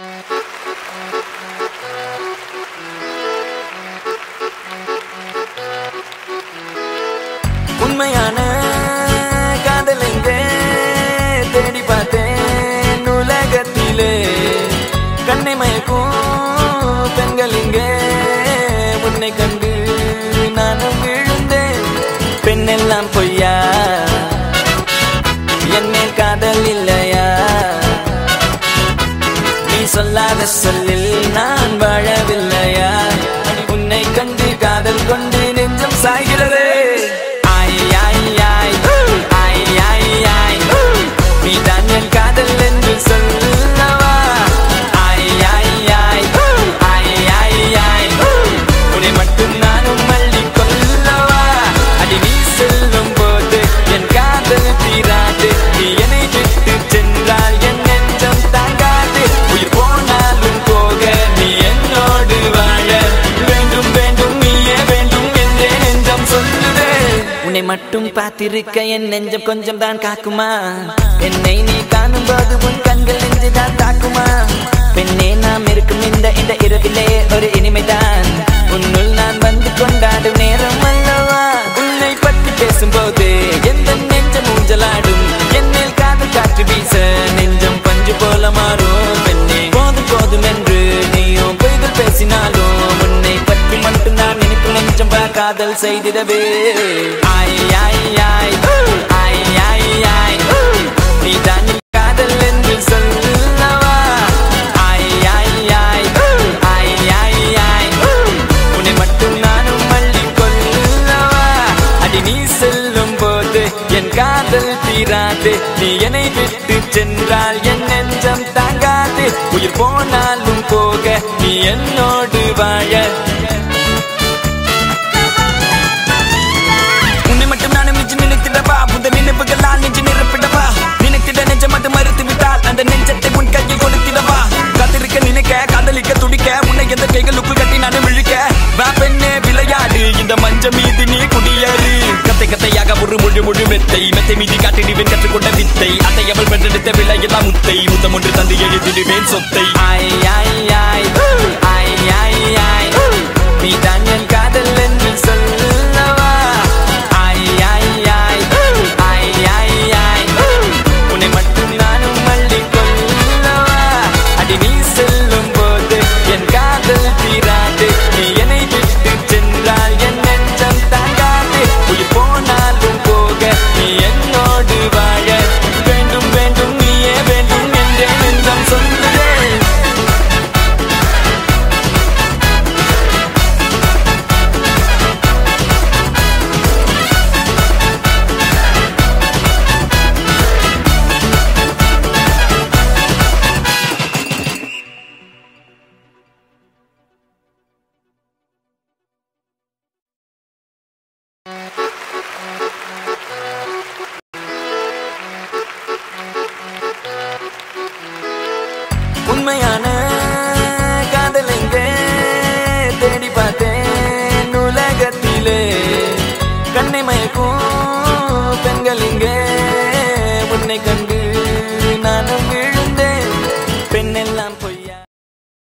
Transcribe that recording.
உண்மையான காதல் எங்கே தேடி பார்த்தேன் உலகத்திலே கண்ணை மயக்கும் பெண்கள் இங்கே உன்னை கண்டு நானும் விழுந்தேன் பெண்ணெல்லாம் பொய்யா என் மேல் காதல் இல்லையா நீ சொல்லாத சொல்லில் நான் வாழவில்லையா உன்னை கண்டு காதல் கொண்டு நெஞ்சம் சாய்கிறது ஆய் ஆய் ஆய் ஆய் ஆய் ஆய் நீ தான் என் காதல் என்று சொல்லவா ஆய் ஆய் ஆய் ஆய் ஆய் ஆய் உன்னை மட்டும் நானும் மல்லி கொல்லவா அடி நீ செல்லும் போது என் காதல் தீராது நீ என்னை விட்டு சென்றால் என் நெஞ்சம் தாங்காது உயிர் போனாலும் போக நீ என்னோடு வாழ வேண்டும் வேண்டும் நீயே வேண்டும் என்றே நெஞ்சம் சொல்லுதே உன்னை மட்டும் பார்த்திருக்க என் நெஞ்சம் கொஞ்சம் தான் காக்குமா என்னை நீ காணும் போது உன் கண்கள் நெஞ்சு தான் தாக்குமா பெண்ணே நாம் இருக்கும் இந்த இந்த இரவிலே ஒரு இனிமைதான் உன்னுள் நான் வந்து கொண்டாடும் நேரம் அல்லவா உன்னை பற்றி பேசும்போது எந்த நெஞ்சம் ஊஞ்சலாடும் என்னில் காதல் காற்று வீச நெஞ்சம் பஞ்சு போல மாறும் பெண்ணே போதும் போதும் என்று நீயும் பொய்கள் பேசினாலும் உன்னை பற்றி மட்டும் நான் நினைக்கும் நெஞ்சம் பா காதல் செய்திடவே ஆய் ஆய் ஆய் ஆய் ஆய் ஆய் நீ தான் என் காதல் என்று சொல்லவா ஆய் ஆய் ஆய் ஆய் ஆய் ஆய் உன்னை மட்டும் நானும் மல்லி கொல்லவா அடி நீ செல்லும் போது என் காதல் தீராது நீ என்னை விட்டு சென்றால் என் நெஞ்சம் தாங்காது உயிர் போனாலும் போக நீ என்னோடு வாழ உன்னை மட்டும் நானும் நெஞ்சு நினைத்திடவா புத நினைவுகளால் நெஞ்சு நிரப்பிடவா நினைத்திட நெஞ்ச மட்டும் மறுத்து விட்டால் அந்த நெஞ்சத்தை உன் கையில் கொடுத்திடவா காத்திருக்க நினைக்க காதலிக்க துடிக்க உன்னை எந்த கைகளுக்குள் கட்டி நானும் இழுக்க வா பெண்ணே விளையாடு இந்த மஞ்ச மீது நீ குடியேறு கத்தை கத்தையாக ஒரு முழு முழு மெத்தை மெத்தை மீதி காட்டிடுவேன் கற்றுக்கொண்ட வித்தை அத்தை அவள் பெற்றெடுத்த விலையெல்லாம் முத்தை முத்தம் ஒன்று தந்து எழுதிடுவேன் சொத்தை ஆய்